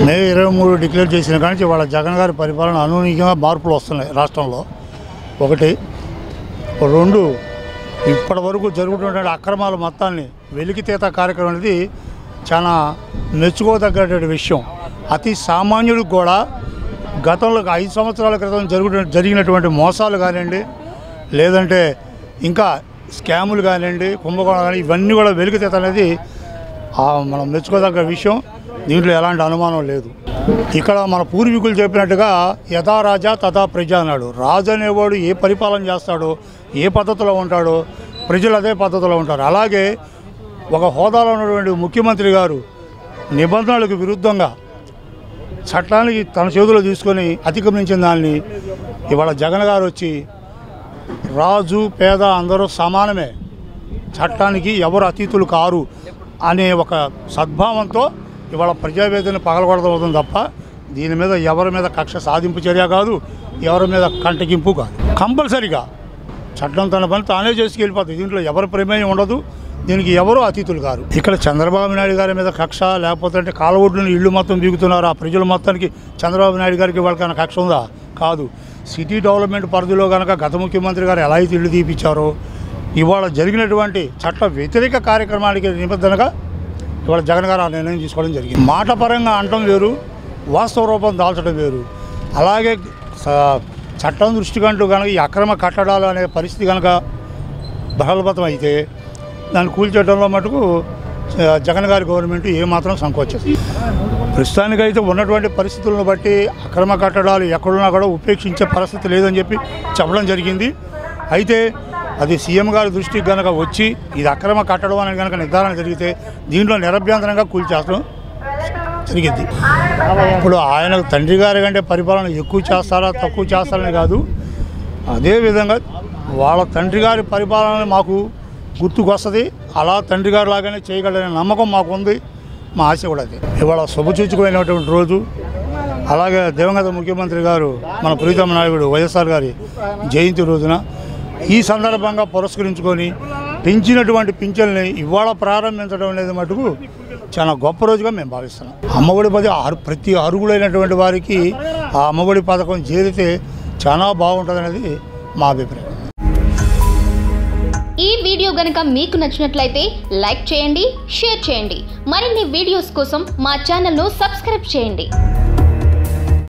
మే ఇరవై మూడు డిక్లేర్ చేసిన కానీ వాళ్ళ జగన్ గారి పరిపాలన అనూహ్యంగా మార్పులు వస్తున్నాయి రాష్ట్రంలో ఒకటి రెండు ఇప్పటి వరకు జరుగుతున్న అక్రమాల మొత్తాన్ని వెలికితీత కార్యక్రమం అనేది చాలా మెచ్చుకోదగ్గటువంటి విషయం అతి సామాన్యుడికి కూడా గతంలో ఐదు సంవత్సరాల క్రితం జరుగు జరిగినటువంటి మోసాలు కానివ్వండి లేదంటే ఇంకా స్కాములు కానివ్వండి కుంభకోణం కానీ ఇవన్నీ కూడా వెలికితీత అనేది ఆ, మనం మెచ్చుకోదగ్గ విషయం దీంట్లో ఎలాంటి అనుమానం లేదు ఇక్కడ మన పూర్వీకులు చెప్పినట్టుగా యథా రాజా తథా ప్రజ అన్నాడు రాజు అనేవాడు ఏ పరిపాలన చేస్తాడో ఏ పద్ధతిలో ఉంటాడో ప్రజలు అదే పద్ధతిలో ఉంటారు అలాగే ఒక హోదాలో ఉన్నటువంటి ముఖ్యమంత్రి గారు నిబంధనలకు విరుద్ధంగా చట్టానికి తన చేతిలో తీసుకొని అతిక్రమించిన దాన్ని ఇవాళ జగన్ గారు వచ్చి రాజు పేద అందరూ సమానమే చట్టానికి ఎవరు అతీతులు కారు అనే ఒక సద్భావంతో ఇవాళ ప్రజావేదన పగలగొడదవుతుంది తప్ప దీని మీద ఎవరి మీద కక్ష సాధింపు చర్య కాదు ఎవరి మీద కంటగింపు కాదు కంపల్సరిగా చట్టం తన పని తానే చేసుకు వెళ్ళిపోతుంది దీంట్లో ఎవరి ప్రమేయం ఉండదు దీనికి ఎవరు అతిథులు కారు ఇక్కడ చంద్రబాబు నాయుడు గారి మీద కక్ష లేకపోతే అంటే కాలవొడ్డుని ఇళ్ళు మొత్తం బీగుతున్నారు ఆ ప్రజల మొత్తానికి చంద్రబాబు నాయుడు గారికి వాళ్ళకైనా కక్ష ఉందా కాదు సిటీ డెవలప్మెంట్ పరిధిలో కనుక గత ముఖ్యమంత్రి గారు ఎలా అయితే ఇళ్ళు తీపిచ్చారో ఇవాళ జరిగినటువంటి చట్ట వ్యతిరేక కార్యక్రమానికి నిబద్ధనగా ఇవాళ జగన్ గారు ఆ నిర్ణయం తీసుకోవడం జరిగింది మాట పరంగా అనటం వేరు వాస్తవ రూపం దాల్చడం వేరు అలాగే స- చట్టం దృష్టి కంటూ కనుక ఈ అక్రమ కట్టడాలు అనే పరిస్థితి కనుక బలవతం అయితే దాన్ని కూల్చేయడంలో మటుకు ఆ, జగన్ గారి గవర్నమెంట్ ఏమాత్రం సంకోచదు ప్రస్తుతానికైతే ఉన్నటువంటి పరిస్థితులను బట్టి అక్రమ కట్టడాలు ఎక్కడున్నా కూడా ఉపేక్షించే పరిస్థితి లేదని చెప్పి చెప్పడం జరిగింది అయితే అది సీఎం గారి దృష్టికి కనుక వచ్చి ఇది అక్రమ కట్టడం అనేది కనుక నిర్ధారణ జరిగితే దీంట్లో నిరభ్యంతరంగా కూల్చేస్తాం జరిగింది ఇప్పుడు ఆయన తండ్రి గారి కంటే పరిపాలన ఎక్కువ చేస్తారా తక్కువ చేస్తారని కాదు అదేవిధంగా వాళ్ళ తండ్రి గారి పరిపాలన మాకు గుర్తుకొస్తుంది అలా తండ్రి గారి లాగానే చేయగలనే నమ్మకం మాకు ఉంది మా ఆశ కూడా అది ఇవాళ శుభసూచకమైనటువంటి రోజు అలాగే దివంగత ముఖ్యమంత్రి గారు మన ప్రీతమ నాయకుడు వైఎస్ఆర్ గారి జయంతి రోజున ఈ సందర్భంగా పురస్కరించుకొని పెంచినటువంటి పింఛల్ని ఇవాళ ప్రారంభించడం అనేది మటుకు చాలా గొప్ప రోజుగా మేము భావిస్తున్నాం అమ్మఒడి పది అరు ప్రతి అరుగులైనటువంటి వారికి ఆ అమ్మఒడి పథకం చేరితే చాలా బాగుంటుంది అనేది మా అభిప్రాయం ఈ వీడియో గనక మీకు నచ్చినట్లయితే లైక్ చేయండి షేర్ చేయండి మరిన్ని వీడియోస్ కోసం మా ఛానల్ను సబ్స్క్రైబ్ చేయండి